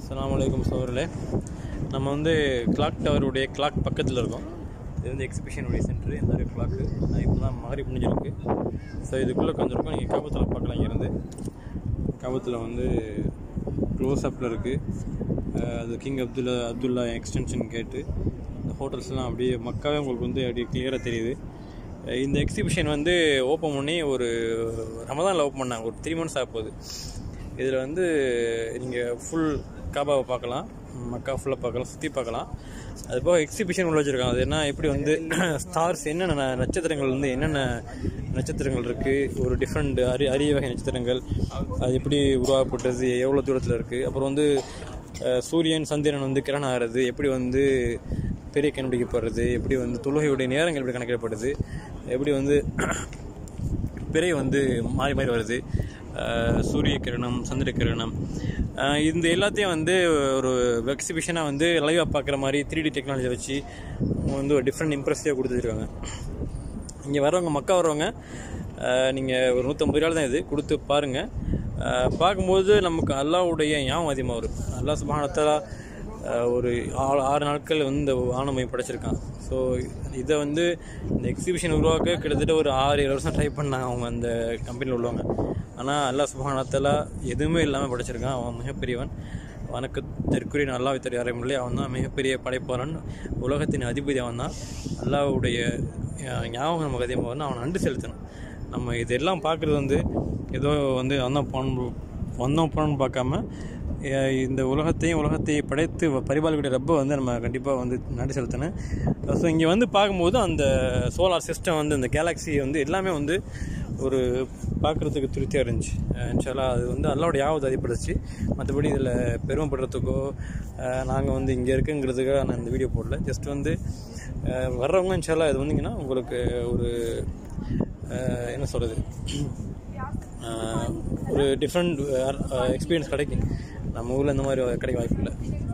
அஸ்ஸலாமு அலைக்கும் சோழர்களே நம்ம வந்து கிளாக் டவருடைய கிளாக் பக்கத்தில் இருக்கோம் இது வந்து எக்ஸிபிஷனுடைய சென்டர் இந்த மாதிரி கிளாக்கு இப்போ தான் மாறி முடிஞ்சிருக்கு ஸோ இதுக்குள்ளே கொஞ்சம் இருக்கும் நீங்கள் காபத்தில் பார்க்கலாம் இங்கேருந்து காபத்தில் வந்து க்ளோஸ் அப்பில் இருக்குது அது கிங் அப்துல்லா அப்துல்லா எக்ஸ்டென்ஷன் கேட்டு இந்த ஹோட்டல்ஸ்லாம் அப்படியே மக்காவே உங்களுக்கு வந்து அப்படியே கிளியராக தெரியுது அஹ் இந்த எக்ஸிபிஷன் வந்து ஓப்பன் பண்ணி ஒரு ரமதானில் ஓப்பன் பண்ணாங்க ஒரு த்ரீ மந்த்ஸ் ஆக போகுது இதில் வந்து நீங்கள் ஃபுல் காபாவை பார்க்கலாம் மக்கா ஃபுல்லாக பார்க்கலாம் சுற்றி பார்க்கலாம் அது போக எக்ஸிபிஷன் உள்ள வச்சுருக்காங்க அது என்ன எப்படி வந்து ஸ்டார்ஸ் என்னென்ன ந- நட்சத்திரங்கள் வந்து என்னென்ன நட்சத்திரங்கள் இருக்குது ஒரு டிஃப்ரெண்ட் அரி அரிய வகை நட்சத்திரங்கள் அது எப்படி உருவாக்கப்பட்டது எவ்வளோ தூரத்தில் இருக்குது அப்புறம் வந்து அஹ், சூரியன் சந்திரன் வந்து கிரணம் ஆகிறது எப்படி வந்து பெரிய கண்டுபிடிக்கப்படுறது எப்படி வந்து தொழுகையுடைய நேரங்கள் எப்படி கணக்கிடப்படுது எப்படி வந்து பிறை வந்து மாறி மாறி வருது அஹ் சூரிய கிரணம் சந்திர கிரணம் அஹ் இந்த எல்லாத்தையும் வந்து ஒரு எக்ஸிபிஷனாக வந்து லைவாக பார்க்குற மாதிரி த்ரீ டி டெக்னாலஜி வச்சு அவங்க வந்து ஒரு டிஃப்ரெண்ட் இம்ப்ரெசிவாக கொடுத்துருக்காங்க இங்கே வர்றவங்க மக்கா வர்றவங்க நீங்கள் ஒரு நூற்றம்பது ரூபா தான் இது கொடுத்து பாருங்கள் பார்க்கும்போது நமக்கு அல்லாவுடைய ஞாபகம் அதிகமாக வரும் அல்லா சுபானத்தாலா ஒரு ஆறு ஆறு நாட்கள் வந்து இந்த ஆணமை படைச்சிருக்கான் ஸோ இதை வந்து இந்த எக்ஸிபிஷன் உருவாக்க கிட்டத்தட்ட ஒரு ஆறு ஏழு வருஷம் ட்ரை பண்ணாங்க அவங்க அந்த கம்பெனியில் உள்ளவங்க ஆனால் அல்லா சுபானத்தாலா எதுவுமே இல்லாமல் படைச்சிருக்கான் அவன் மிகப்பெரியவன் வணக்கத்திற்குரிய அல்லாவை தர யாரையும் இல்லை அவன் தான் மிகப்பெரிய படைப்பாளன் உலகத்தின் அதிபதி அவன் தான் அல்லாவுடைய அஹ், ஞாபகம் நமக்கு அதிகமாக வந்து அவனை நன்றி செலுத்தணும் நம்ம இதெல்லாம் பார்க்குறது வந்து ஏதோ வந்து வந்தோம் போனோம் வந்தோம் போனோம்னு பார்க்காம அஹ், இந்த உலகத்தையும் உலகத்தை படைத்து பரிபாலிக்கூடிய ரப்பை வந்து நம்ம கண்டிப்பாக வந்து நன்றி செலுத்தணும் ஸோ இங்கே வந்து பார்க்கும்போது அந்த சோலார் சிஸ்டம் வந்து அந்த கேலக்ஸி வந்து எல்லாமே வந்து ஒரு பார்க்குறதுக்கு திருப்தியாக இருந்துச்சு இன்ஷால்லா அது வந்து அல்லாவோட யாவது அதிகப்படுச்சு மற்றபடி இதில் பெருமைப்படுறதுக்கோ நாங்கள் வந்து இங்கே இருக்குங்கிறதுக்காக நான் இந்த வீடியோ போடல ஜஸ்ட் வந்து அஹ், வர்றவங்க இன்ஷால்லா இது வந்தீங்கன்னா உங்களுக்கு ஒரு அஹ், என்ன சொல்கிறது ஒரு டிஃப்ரெண்ட் எக்ஸ்பீரியன்ஸ் கிடைக்கும் நம்ம ஊரில் இந்த மாதிரி கிடைக்க வாய்ப்பு இல்லை